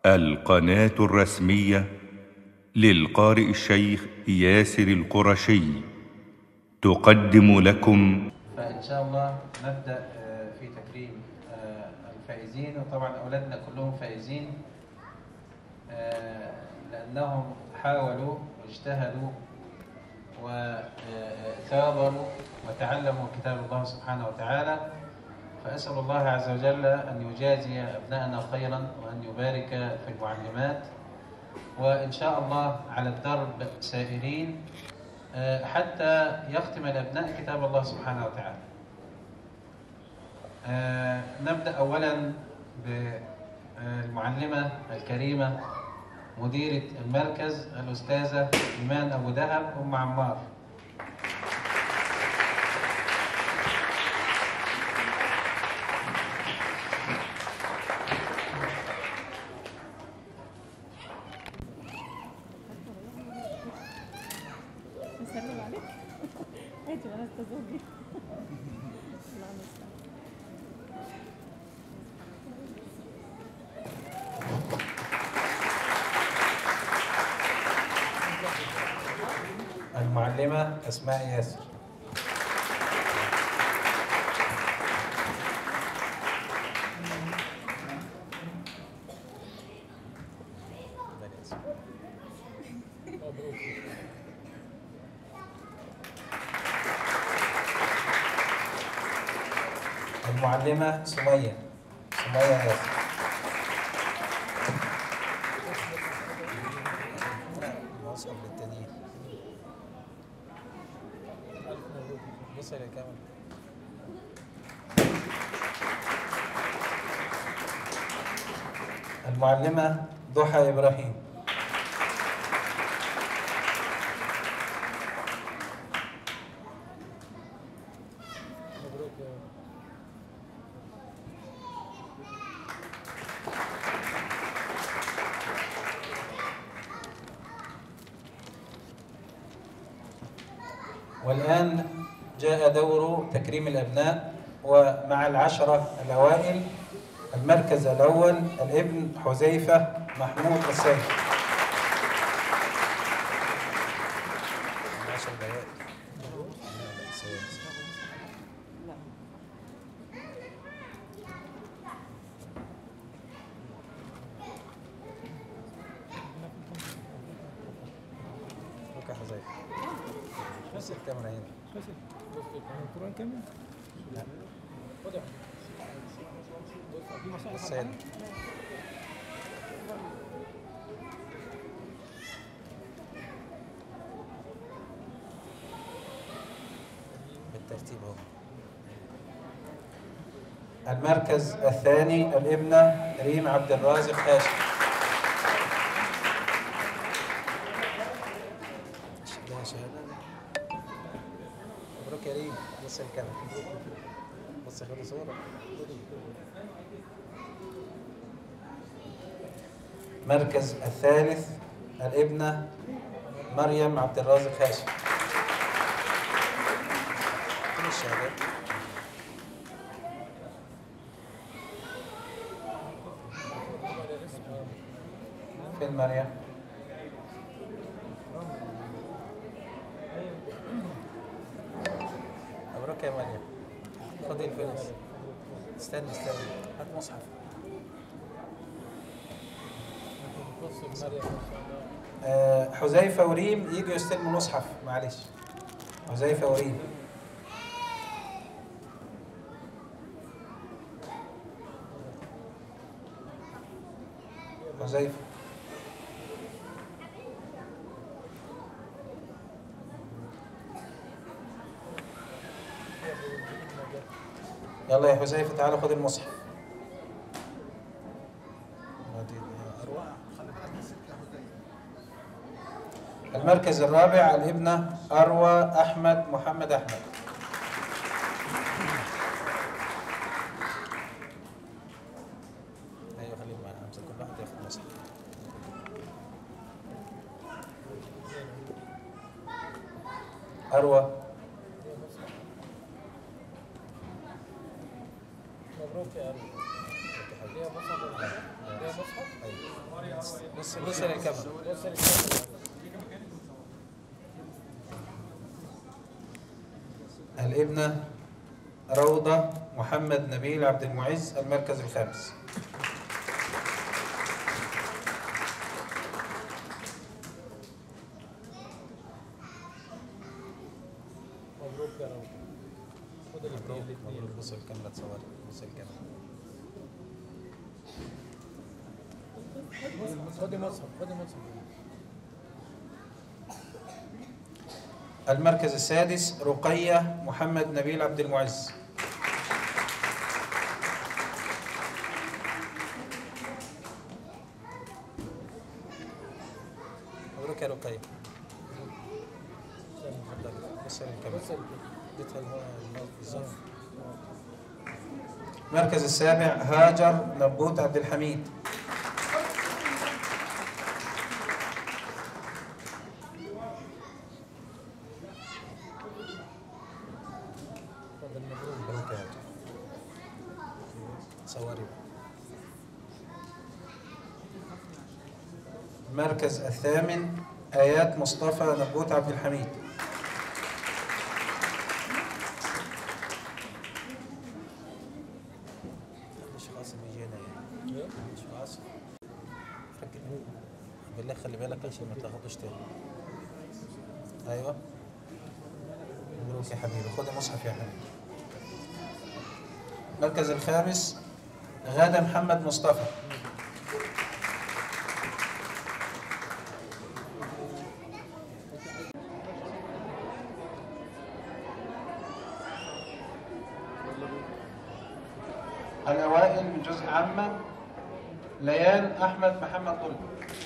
القناة الرسمية للقارئ الشيخ ياسر القرشي تقدم لكم فإن شاء الله نبدأ آه، في تكريم آه، الفائزين وطبعا أولادنا كلهم فائزين آه، لأنهم حاولوا واجتهدوا وثابروا وتعلموا كتاب الله سبحانه وتعالى فأسأل الله عز وجل أن يجازي أبنائنا خيرا وأن يبارك في المعلمات وإن شاء الله على الدرب سائرين آه، حتى يختم الأبناء كتاب الله سبحانه وتعالى آه، نبدأ أولا بالمعلمة الكريمة مديرة المركز الأستاذة إيمان أبو دهب أم عمار نسلم عليك هاتي وانا استزوجي الله المستعان المعلمة أسماء ياسر المعلمة سمية سمية ياسر واصل للتانيين وصل كمان المعلمة ضحى إبراهيم والآن جاء دور تكريم الأبناء ومع العشرة الأوائل المركز الأول الابن حذيفة محمود السيد لك حذيفة بس الكاميرا هنا القرآن كامل؟ السيد بالترتيب اهو المركز الثاني الابنة ريم عبد الرازق هاشم لها شهادة مبروك يا ريم بص الكاميرا بص خد صورة المركز الثالث الابنة مريم عبد الرازق هاشم فين الشهادات؟ فين مريم؟ مبروك يا مريم خدي الفلوس استنى استنى هات مصحف آه، حذيفة وريم يجوا يستلموا مصحف معلش حذيفة وريم حذيفة يلا يا حذيفة تعالى خد المصحف أروع المركز الرابع الابنة أروى أحمد محمد أحمد أيوة خليهم معنا خمسة كل واحد ياخد مصحف أروى مبروك يا أبي ليها مصحف ولا حاجة؟ ليها مصحف؟ أيوة بص بص للكاميرا بص للكاميرا الابنة روضة محمد نبيل عبد المعز المركز الخامس مبروك يا رب خد الاثنين مبروك الاثنين مبروك بص الكاميرا تصور بص الكاميرا خد مصحف خد مصحف المركز السادس رقية محمد نبيل عبد المعز مبروك يا رقية بص الكاميرا بص اديتها الماوس بالظبط المركز السابع هاجر نبوت عبد الحميد اتفضل مبروك مبروك يا هاجر صوري المركز الثامن آيات مصطفى نبوت عبد الحميد مش عاصم يجي هنا يعني ايه؟ مش عاصم ركز بالله خلي بالك عشان ما تاخدوش تاني ايوه مبروك يا حبيبي خد المصحف يا حبيبي المركز الخامس غادة محمد مصطفى الأوائل من جزء عامة ليان أحمد محمد طلب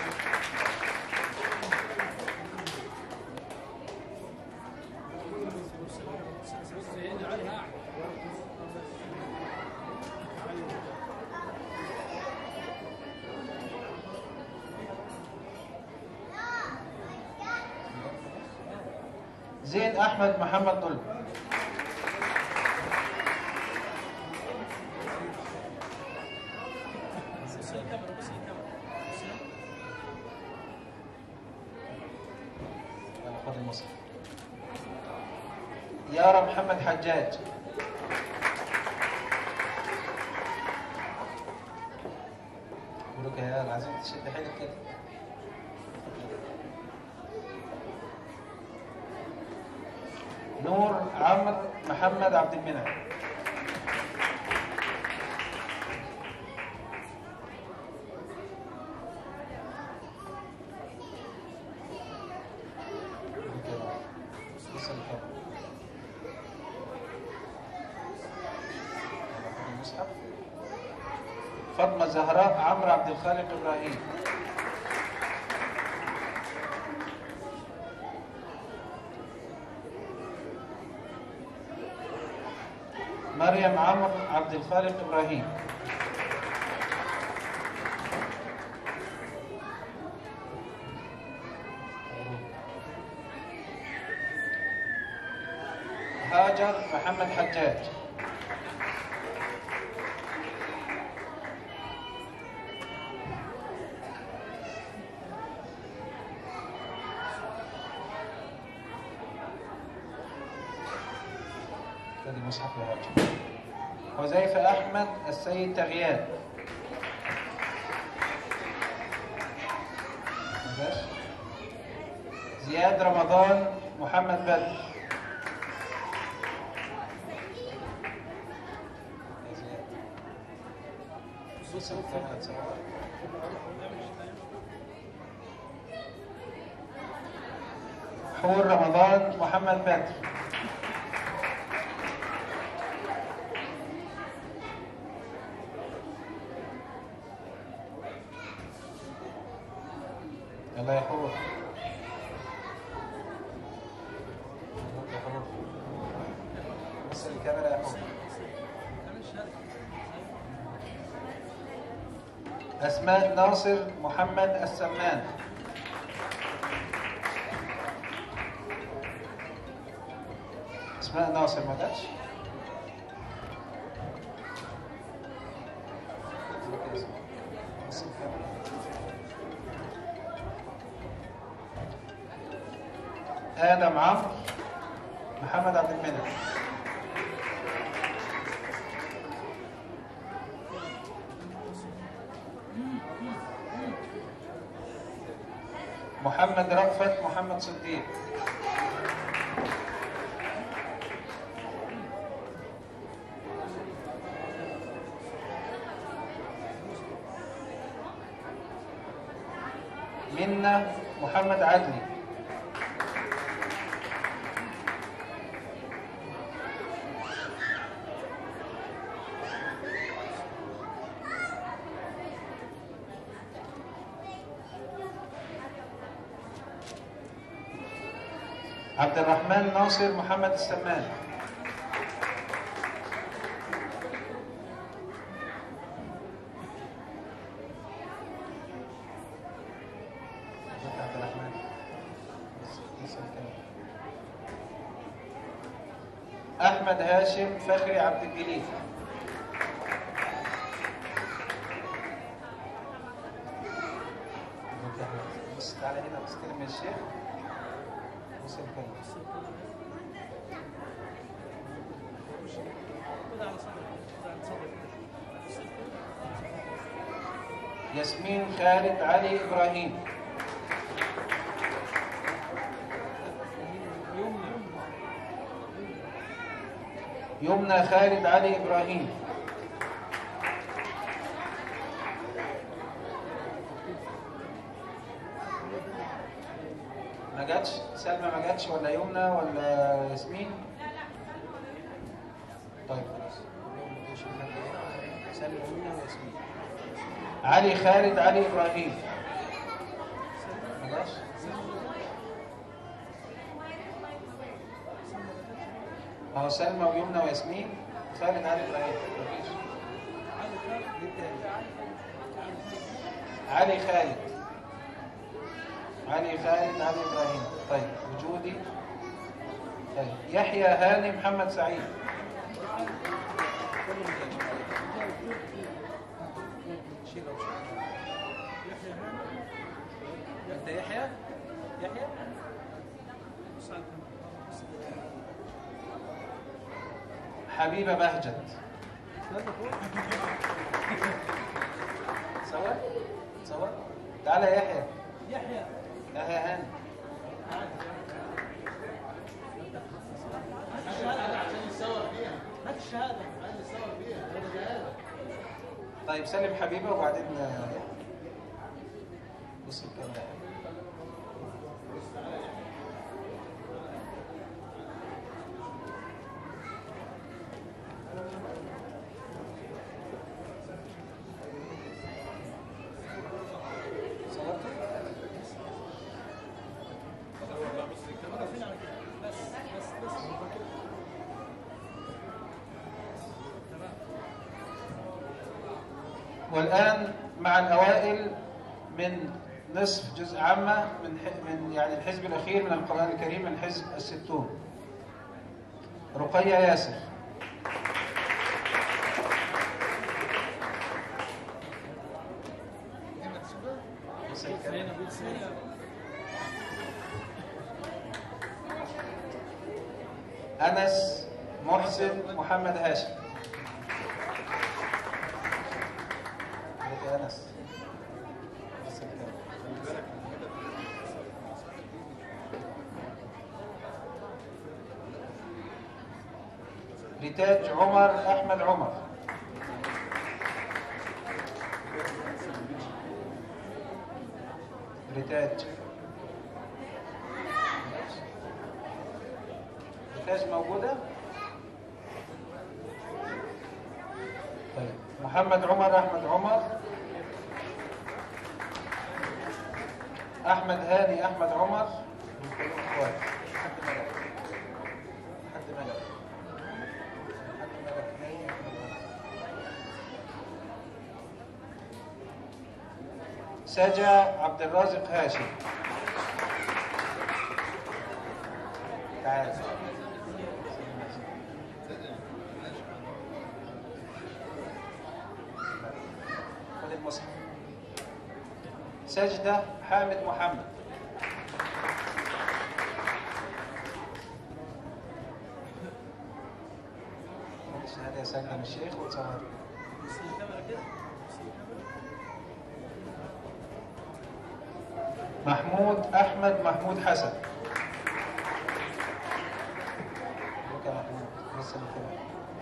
زين أحمد محمد طلب يلا خد المصحف يارا محمد حجاج مبروك يا يارا عايزين تشد حيلك كده نور عمرو محمد عبد المنعم مبروك يا يارا. بص الكاميرا. يلا خد المصحف. فاطمة زهراء عمرو عبد الخالق إبراهيم مريم عمرو عبد الخالق إبراهيم هاجر محمد حجاج ادي مصحف يا هاجر حذيفة أحمد السيد تغيان ماشي. زياد رمضان محمد بدر يا زياد. بص الكاميرا تصور. حور رمضان محمد بدر يلا يا حور مبروك يا حور بص الكاميرا يا حور أسماء ناصر محمد السمان أسماء ناصر ما جاتش بص الكاميرا آدم عمرو محمد عبد المنعم محمد رأفت محمد صديق منة محمد عدلي عبد الرحمن ناصر محمد السمان عبد الرحمن أحمد هاشم فخري عبد الجليل بس تعالى هنا بستلم الشيخ وصل كلمة ياسمين خالد علي إبراهيم يمنى خالد علي إبراهيم ما جاتش سلمى ما جاتش ولا يمنى ولا ياسمين طيب خلاص سلمى يمنى وياسمين علي خالد علي ابراهيم ما جاتش ما هو سلمى ويمنى وياسمين خالد علي ابراهيم مفيش علي خالد علي خالد علي ابراهيم طيب وجودي طيب يحيى هاني محمد سعيد انت يحيى يحيى حبيبه بهجت سوا سوا تعالى يا يحيى يحيى يحيى هاني هات الشهاده طيب سلم حبيبه وبعدين آه، بص الكلام ده والآن مع الأوائل من نصف جزء عامة من ح- من يعني الحزب الأخير من القرآن الكريم من حزب الستون رقية ياسر أنس محسن محمد هاشم عليك يا أنس بس الكلام. ريتاج عمر أحمد عمر ريتاج ريتاج موجودة؟ طيب محمد عمر أحمد عمر أحمد هاني أحمد عمر كلهم إخوات حد ملك حد ملك حد ملك هاني أحمد عمر سجا عبد الرازق هاشم تعال خد المصحف سجدة حامد محمد سجل الشيخ وتصور محمود احمد محمود حسن مبروك يا محمود لسه مكمل.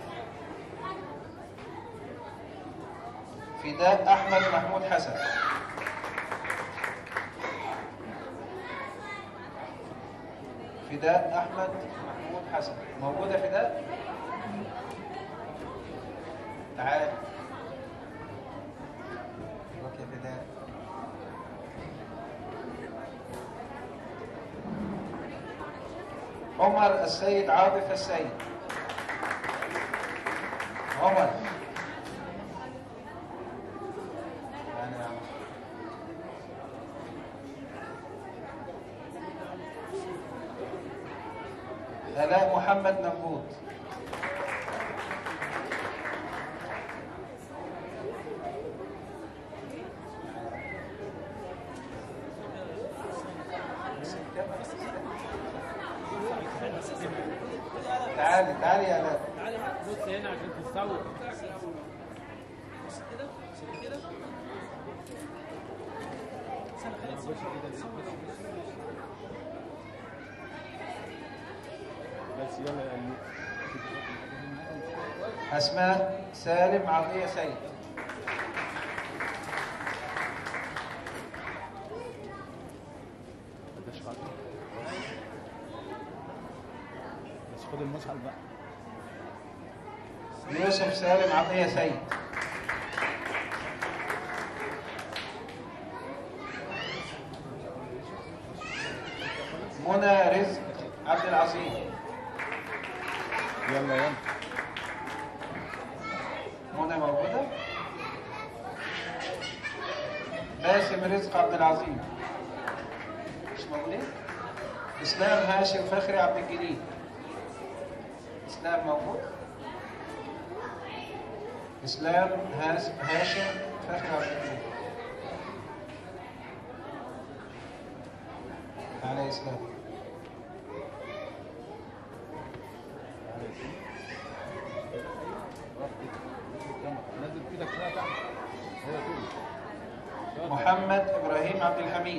فداء احمد محمود حسن فداء احمد محمود حسن موجوده فداء تعال مبروك يا فداء عمر السيد عاطف السيد عمر تعالى يا عمر. آلاء محمد نبوت تعالي تعالي يا آلاء بص هنا عشان تتصور بس يلا يا أمي. أسماء سالم عطية سيد مش فاضي. بس خد المصحف بقى يوسف سالم عطية سيد منى رزق عبد العظيم يلا يلا منى موجودة باسم رزق عبد العظيم مش موجودين إسلام هاشم فخري عبد الجليل إسلام موجود إسلام هاس- هاشم فخري عبد الجليل تعالى يا إسلام نزل ايدك شويه تحت هو كده محمد إبراهيم عبد الحميد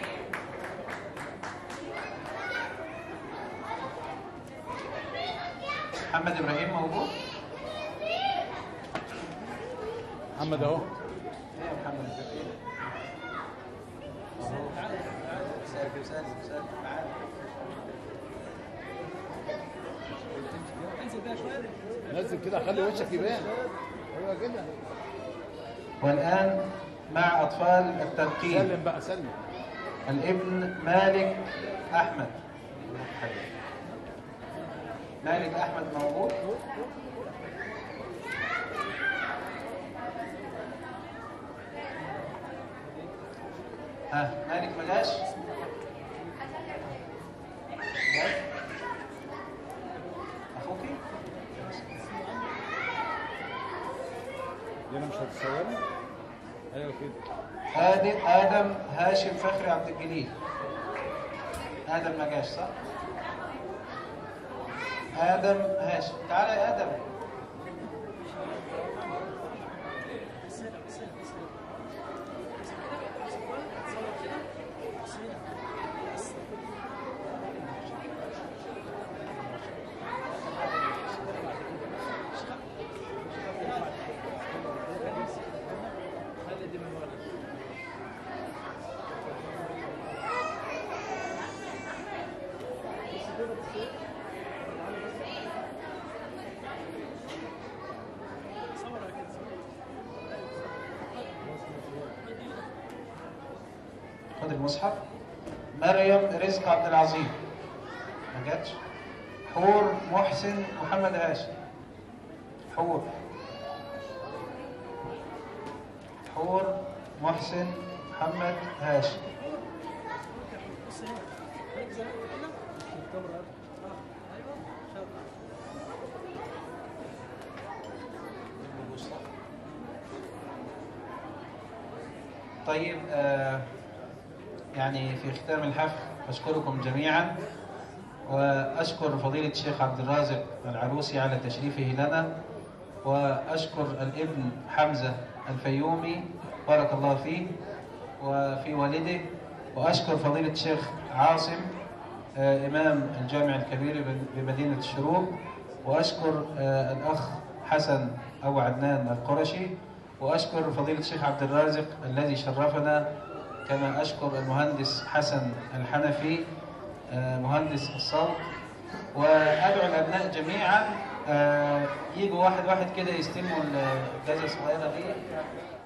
محمد إبراهيم موجود؟ محمد اهو ايه يا محمد إبراهيم؟ أهو. سالم سالم سالم تعال انزل بيها شويه نزل كده خلي وشك يبان ايوه كده والآن مع أطفال الترقيم سلم بقى سلم الابن مالك أحمد مالك أحمد موجود؟ ها مالك ما جاش؟ جاي؟ أخوكي؟ دي انا مش هتصورها ايوه كده آدم آدم هاشم فخري عبد الجليل آدم ما جاش صح؟ آدم هاشم تعالى يا آدم خد المصحف مريم رزق عبد العظيم ما جاتش حور محسن محمد هاشم حور حور محسن محمد هاشم طيب آه يعني في ختام الحفل أشكركم جميعا وأشكر فضيلة الشيخ عبد الرازق العروسي على تشريفه لنا وأشكر الابن حمزة الفيومي بارك الله فيه وفي والده وأشكر فضيلة الشيخ عاصم آه، إمام الجامع الكبير بمدينة الشروق وأشكر آه، الأخ حسن أبو عدنان القرشي وأشكر فضيلة الشيخ عبد الرازق الذي شرفنا كما أشكر المهندس حسن الحنفي آه، مهندس الصوت وأدعو الأبناء جميعا آه، يجوا واحد واحد كده يستلموا الجائزة الصغيرة دي